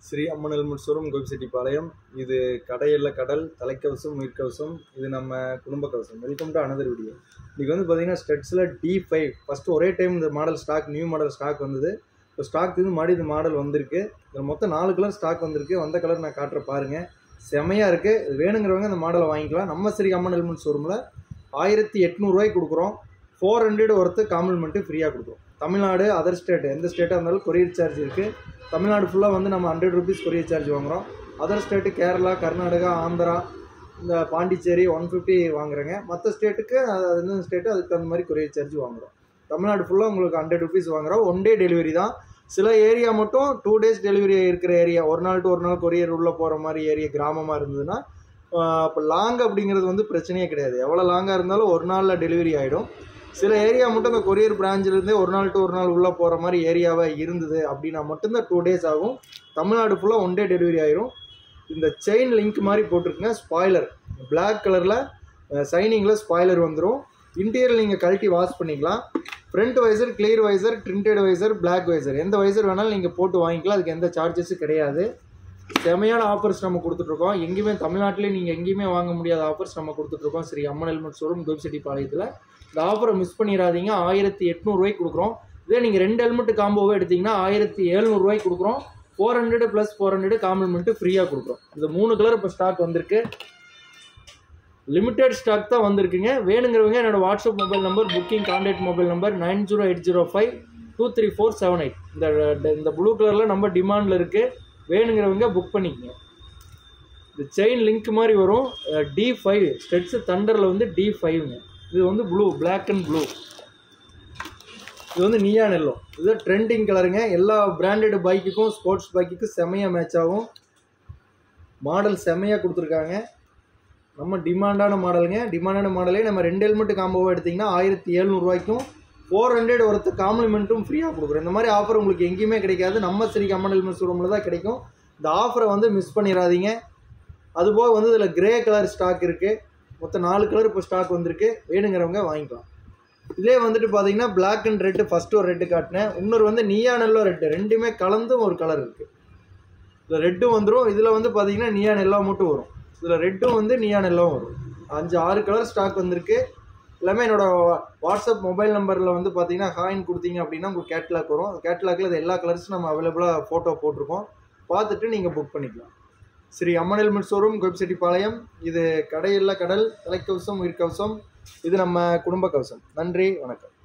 Sri Amman helmet showroom Gobichettipalayam இது கடையில் கடல் தலைக்கவசம் உயிர்க்கவசம் இது நம்ம குடும்ப கவசம் வெல்கம் டு அனதர் வீடியோ இன்றைக்கி வந்து பார்த்தீங்கன்னா ஸ்டெட்ஸில் டி ஃபைவ் ஃபஸ்ட்டு ஒரே டைம் இந்த model stock new model stock வந்தது இப்போ ஸ்டாக் இது மறுபடியும் இந்த மாடல் வந்திருக்கு இதில் மொத்தம் நாலு கலர் ஸ்டாக் வந்திருக்கு வந்த கலர் நான் காட்டுற பாருங்கள் செமையாக இருக்குது இது வேணுங்கிறவங்க இந்த மாடலை வாங்கிக்கலாம் நம்ம ஸ்ரீ அம்மன் ஹெல்மெட் ஷோரூமில் ஆயிரத்தி எட்நூறுவாய்க்கு கொடுக்குறோம் ஃபோர் ஹண்ட்ரட் ஒர்த்து காம்ப்ளிமெண்ட்டு ஃப்ரீயாக கொடுக்குறோம் தமிழ்நாடு அதர் ஸ்டேட் எந்த ஸ்டேட்டாக இருந்தாலும் கொரியர் சார்ஜ் இருக்குது தமிழ்நாடு ஃபுல்லாக வந்து நம்ம ஹண்ட்ரட் ருபீஸ் கொரியர் சார்ஜ் வாங்குகிறோம் அதர் ஸ்டேட்டு கேரளா கர்நாடகா ஆந்திரா இந்த பாண்டிச்சேரி ஒன் ஃபிஃப்டி வாங்குறேங்க மற்ற ஸ்டேட்டுக்கு அது எந்தெந்த ஸ்டேட்டு அதுக்கு தகுந்த மாதிரி கொரியர் சார்ஜ் வாங்குகிறோம் தமிழ்நாடு ஃபுல்லாக உங்களுக்கு ஹண்ட்ரட் ருபீஸ் வாங்குகிறோம் ஒன் டே டெலிவரி தான் சில ஏரியா மட்டும் டூ டேஸ் டெலிவரி இருக்கிற ஏரியா ஒரு நாள் டு ஒரு நாள் கொரியர் உள்ளே போகிற மாதிரி ஏரியா கிராமமாக இருந்ததுன்னா இப்போ லாங் அப்படிங்கிறது வந்து பிரச்சனையே கிடையாது எவ்வளோ லாங்காக இருந்தாலும் ஒரு நாளில் டெலிவரி ஆகிடும் சில ஏரியா மட்டும் இந்த கொரியர் பிரான்ச்சிலேருந்தே ஒரு நாள் டு ஒரு நாள் உள்ளே போகிற மாதிரி ஏரியாவாக இருந்தது அப்படின்னா மட்டும்தான் டூ டேஸ் ஆகும் தமிழ்நாடு ஃபுல்லாக ஒன் டே டெலிவரி ஆயிரும் இந்த செயின் லிங்க் மாதிரி போட்டிருக்குங்க ஸ்பாய்லர் Black கலரில் சைனிங்கில் ஸ்பாய்லர் வந்துடும் இன்டீரியர் நீங்கள் கழட்டி வாஷ் பண்ணிக்கலாம் front visor clear visor tinted visor Black visor எந்த வைசர் வேணாலும் நீங்கள் போட்டு வாங்கிக்கலாம் அதுக்கு எந்த சார்ஜஸும் கிடையாது செமையான ஆஃபர்ஸ் நம்ம கொடுத்துட்ருக்கோம் எங்கேயுமே தமிழ்நாட்டிலே நீங்கள் எங்கேயுமே வாங்க முடியாத ஆஃபர்ஸ் நம்ம கொடுத்துட்ருக்கோம் ஸ்ரீ அம்மன் ஹெல்மெட் ஷோரூம் கோபிச்செட்டி பாளையத்தில் இந்த ஆஃபரை மிஸ் பண்ணிடாதீங்க ஆயிரத்தி எட்நூறுவாய்க்கு கொடுக்குறோம் இதே நீங்கள் ரெண்டு ஹெல்மெட் காம்போவே எடுத்தீங்கன்னா ஆயிரத்தி எழுநூறுவாய்க்கு கொடுக்குறோம் four hundred plus four hundred compliment ஃப்ரீயாக கொடுக்குறோம் இந்த மூணு கலர் இப்போ ஸ்டாக் வந்திருக்கு லிமிட்டெட் ஸ்டாக் தான் வந்திருக்குங்க வேணுங்கிறவங்க என்னோட WhatsApp mobile number booking contact mobile number nine zero eight zero five two three four seven eight இந்த இந்த ப்ளூ கலரில் நம்ம டிமாண்டில் இருக்குது வேணுங்கிறவங்க புக் பண்ணிக்கங்க இந்த செயின் லிங்க் மாதிரி வரும் டி ஃபைவ் ஸ்டெட்ஸு தண்டரில் வந்து டி ஃபைவ்ங்க இது வந்து ப்ளூ Black அண்ட் ப்ளூ இது வந்து நியான் எல்லோ இது ட்ரெண்டிங் கலருங்க எல்லா பிராண்டட் பைக்குக்கும் ஸ்போர்ட்ஸ் பைக்குக்கும் செமையாக மேட்ச் ஆகும் மாடல் செமையாக கொடுத்துருக்காங்க நம்ம டிமாண்டான மாடலுங்க டிமாண்டான மாடலே நம்ம ரெண்டு ஹெல்மெட் காம்போவாக எடுத்திங்கன்னா ஆயிரத்தி எழுநூறுவாய்க்கும் ஃபோர் ஹண்ட்ரட் ஒருத்து காம்ப்ளிமெண்ட்டும் ஃப்ரீயாக கொடுக்குறோம் இந்த மாதிரி ஆஃபர் உங்களுக்கு எங்கேயுமே கிடைக்காது நம்ம ஸ்ரீ கம்மன் ஹெல்மெட் ஷோரூமில் தான் கிடைக்கும் இந்த ஆஃபரை வந்து மிஸ் பண்ணிடாதீங்க அதுபோக வந்து இதில் கிரே கலர் ஸ்டாக் இருக்குது மொத்தம் நாலு கலர் இப்போ ஸ்டாக் வந்திருக்கு வேணுங்கிறவங்க வாங்கிக்கலாம் இதே வந்துட்டு பார்த்தீங்கன்னா Black அண்ட் ரெட்டு ஃபஸ்ட்டு ஒரு ரெட்டு காட்டினேன் இன்னொரு வந்து நியானெல்லோ ரெட்டு ரெண்டுமே கலந்தும் ஒரு கலர் இருக்குது இதில் ரெட்டும் வந்துடும் இதில் வந்து பார்த்தீங்கன்னா நியான் எல்லோ மட்டும் வரும் இதில் ரெட்டும் வந்து நியான் எல்லோவும் வரும் அஞ்சு ஆறு கலர் ஸ்டாக் வந்திருக்கு எல்லாமே என்னோட வாட்ஸ்அப் மொபைல் நம்பரில் வந்து பார்த்தீங்கன்னா ஹாயின் கொடுத்தீங்க அப்படின்னா உங்களுக்கு கேட்லாக் வரும் அந்த கேட்லாக்ல இது எல்லா கலர்ஸும் நம்ம அவைலபிளாக ஃபோட்டோ போட்டிருக்கோம் பார்த்துட்டு நீங்கள் புக் பண்ணிக்கலாம் ஸ்ரீ அம்மன் ஹெல்மெட் ஷோரூம் கோபிச்செட்டிப்பாளையம் இது கடையில் கடல் தலைக்கவசம் உயிர்க்கவசம் இது நம்ம குடும்ப கவசம் நன்றி வணக்கம்